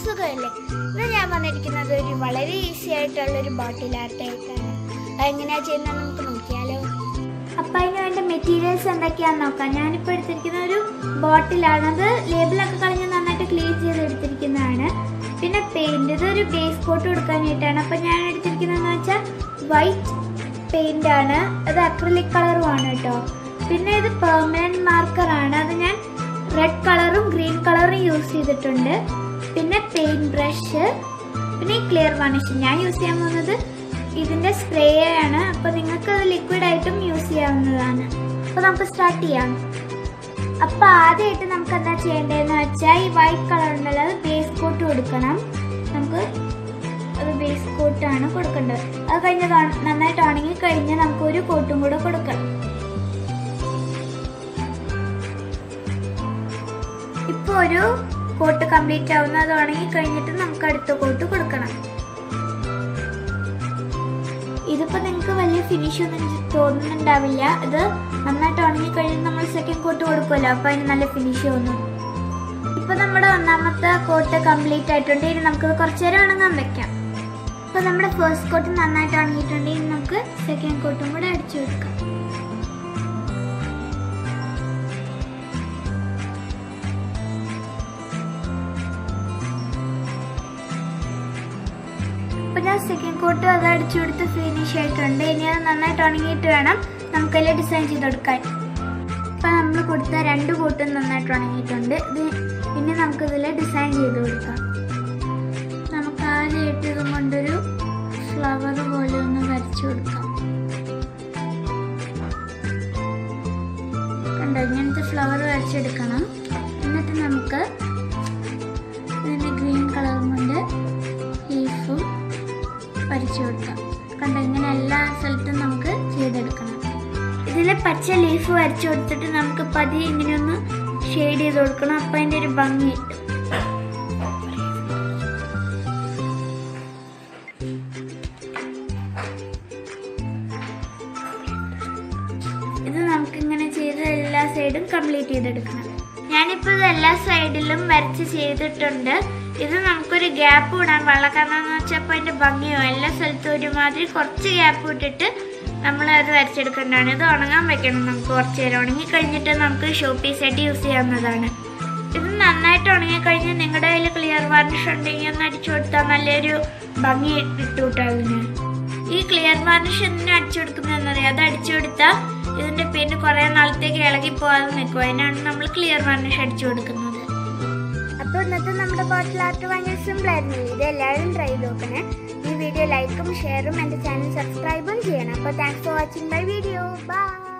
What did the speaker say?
സുഖമല്ലേ ഇന്ന് ഞാൻ വന്നിരിക്കുന്നത് ഒരു വളരെ ഈസി ആയിട്ടുള്ള ഒരു ബോട്ടിൽ ആർട്ടായിട്ടാണ് അതെങ്ങനെയാ ചെയ്യുന്നത് നമുക്ക് നോക്കിയാലോ അപ്പം അതിന് വേണ്ട മെറ്റീരിയൽസ് എന്തൊക്കെയാണെന്ന് നോക്കാം ഞാനിപ്പോൾ എടുത്തിരിക്കുന്ന ഒരു ബോട്ടിലാണ് അത് ലേബിളൊക്കെ കളഞ്ഞ് നന്നായിട്ട് ക്ലീൻ ചെയ്ത് എടുത്തിരിക്കുന്നതാണ് പിന്നെ പെയിന്റ് ഇത് ഒരു ബേസ് കോട്ട് കൊടുക്കാനായിട്ടാണ് അപ്പം ഞാൻ എടുത്തിരിക്കുന്നതെന്ന് വെച്ചാൽ വൈറ്റ് പെയിന്റ് ആണ് അത് അക്രലിക് കളറുമാണ് കേട്ടോ പിന്നെ ഇത് പെർമനന്റ് മാർക്കർ ആണ് അത് ഞാൻ റെഡ് കളറും ഗ്രീൻ കളറും യൂസ് ചെയ്തിട്ടുണ്ട് പിന്നെ പെയിന്റ് ബ്രഷ് പിന്നെ ഈ ക്ലിയർ വാണിഷ് ഞാൻ യൂസ് ചെയ്യാൻ പോകുന്നത് ഇതിന്റെ സ്പ്രേ ആണ് അപ്പൊ നിങ്ങൾക്ക് അത് ലിക്വിഡ് ആയിട്ടും യൂസ് ചെയ്യാവുന്നതാണ് അപ്പൊ നമുക്ക് സ്റ്റാർട്ട് ചെയ്യാം അപ്പൊ ആദ്യമായിട്ട് നമുക്ക് എന്താ ചെയ്യേണ്ടതെന്ന് വെച്ചാൽ ഈ വൈറ്റ് കളർ ഉണ്ടല്ലോ അത് ബേസ് കോട്ട് കൊടുക്കണം നമുക്ക് അത് ബേസ് കോട്ടാണ് കൊടുക്കേണ്ടത് അത് കഴിഞ്ഞ് കാണ- നന്നായിട്ട് ഉണങ്ങി കഴിഞ്ഞ് നമുക്ക് ഒരു കോട്ടും കൂടെ കൊടുക്കണം ഇപ്പൊ ഒരു കോട്ട് കംപ്ലീറ്റ് ആവുന്ന അത് ഉണങ്ങി കഴിഞ്ഞിട്ട് നമുക്ക് അടുത്ത കോട്ട് കൊടുക്കണം ഇതിപ്പോ നിങ്ങൾക്ക് വലിയ ഫിനിഷ് ഒന്നും എനിക്ക് തോന്നുന്നുണ്ടാവില്ല ഇത് നന്നായിട്ട് ഉണങ്ങി കഴിഞ്ഞ് നമ്മൾ സെക്കൻഡ് കോട്ട് കൊടുക്കുമല്ലോ അപ്പൊ അതിന് നല്ല ഫിനിഷ് തോന്നും ഇപ്പൊ നമ്മുടെ ഒന്നാമത്തെ കോട്ട് കംപ്ലീറ്റ് ആയിട്ടുണ്ട് ഇനി നമുക്കിത് കുറച്ചു നേരം ഉണങ്ങാൻ വെക്കാം ഇപ്പൊ നമ്മുടെ ഫസ്റ്റ് കോട്ട് നന്നായിട്ട് ഉണങ്ങിയിട്ടുണ്ട് ഇനി നമുക്ക് സെക്കൻഡ് കോട്ടും കൂടെ അടിച്ചു കൊടുക്കാം അപ്പൊ ഞാൻ സെക്കൻഡ് കോട്ട് അത് അടിച്ചു കൊടുത്ത് ഫിനിഷ് ആയിട്ടുണ്ട് ഇനി അത് നന്നായിട്ട് ഉണങ്ങിയിട്ട് വേണം നമുക്കതിൽ ഡിസൈൻ ചെയ്തെടുക്കാൻ ഇപ്പൊ നമ്മൾ കൊടുത്ത രണ്ട് കോട്ടും നന്നായിട്ട് ഉണങ്ങിയിട്ടുണ്ട് ഇത് ഇനി നമുക്കിതിൽ ഡിസൈൻ ചെയ്ത് കൊടുക്കാം നമുക്ക് ആദ്യമായിട്ട് ഇതും കൊണ്ടൊരു ഫ്ലവർ പോലെ ഒന്ന് വരച്ചു കൊടുക്കാം കണ്ടോ ഇങ്ങനത്തെ ഫ്ലവർ വരച്ചെടുക്കണം എന്നിട്ട് നമുക്ക് ഇതിന് ഗ്രീൻ കളറും കൊണ്ട് ലീഫും വരച്ചു കൊടുക്കാം കണ്ടോ ഇങ്ങനെ എല്ലാ സ്ഥലത്തും നമുക്ക് ചെയ്തെടുക്കണം ഇതിൽ പച്ച ലീഫ് വരച്ചു കൊടുത്തിട്ട് നമുക്ക് പതിയെ ഇങ്ങനെ ഒന്ന് ഷെയ്ഡ് ചെയ്ത് കൊടുക്കണം അപ്പം അതിൻ്റെ ഒരു ഭംഗി കിട്ടും ഇത് നമുക്ക് ഇങ്ങനെ ചെയ്ത് എല്ലാ സൈഡും കംപ്ലീറ്റ് ചെയ്തെടുക്കണം ഞാനിപ്പോൾ ഇത് എല്ലാ സൈഡിലും വരച്ച് ചെയ്തിട്ടുണ്ട് ഇത് നമുക്കൊരു ഗ്യാപ്പ് ഇടാൻ പാടില്ല കാരണം എന്ന് വെച്ചാൽ അപ്പോൾ അതിൻ്റെ ഭംഗിയോ എല്ലാ സ്ഥലത്തും ഒരുമാതിരി കുറച്ച് ഗ്യാപ്പ് ഇട്ടിട്ട് നമ്മൾ അത് വരച്ചെടുക്കേണ്ടതാണ് ഇത് ഉണങ്ങാൻ വെക്കണം നമുക്ക് കുറച്ച് നേരം ഉണങ്ങി കഴിഞ്ഞിട്ട് നമുക്ക് ഷോ പീസ് ആയിട്ട് യൂസ് ചെയ്യാവുന്നതാണ് ഇത് നന്നായിട്ട് ഉണങ്ങി കഴിഞ്ഞ് നിങ്ങളുടെ കയ്യിൽ ക്ലിയർ വാർണിഷ് ഉണ്ടെങ്കിൽ ഒന്ന് അടിച്ചു കൊടുത്താൽ നല്ലൊരു ഭംഗി ഇട്ടുകൂട്ടോ അതിന് ഈ ക്ലിയർ വാർണിഷ് എന്തിനാ അടിച്ചു കൊടുക്കുന്നതെന്നറിയാം അത് അടിച്ചു കൊടുത്താൽ ഇതിന്റെ പെയിന്റ് കുറെ നാളത്തേക്ക് ഇളകി പോകാതെ നിൽക്കും അതിനാണ് നമ്മൾ ക്ലിയർ വാർണിഷ് അടിച്ചു കൊടുക്കുന്നത് അപ്പോൾ ഇന്നത്തെ നമ്മുടെ ബോട്ടിൽ ആർട്ട് ഭയങ്കര സിമ്പിൾ ആയിരുന്നു ഇത് എല്ലാവരും ട്രൈ ചെയ്ത് നോക്കണേ ഈ വീഡിയോ ലൈക്കും ഷെയറും എൻ്റെ ചാനൽ സബ്സ്ക്രൈബും ചെയ്യണം അപ്പോൾ thanks for watching my video by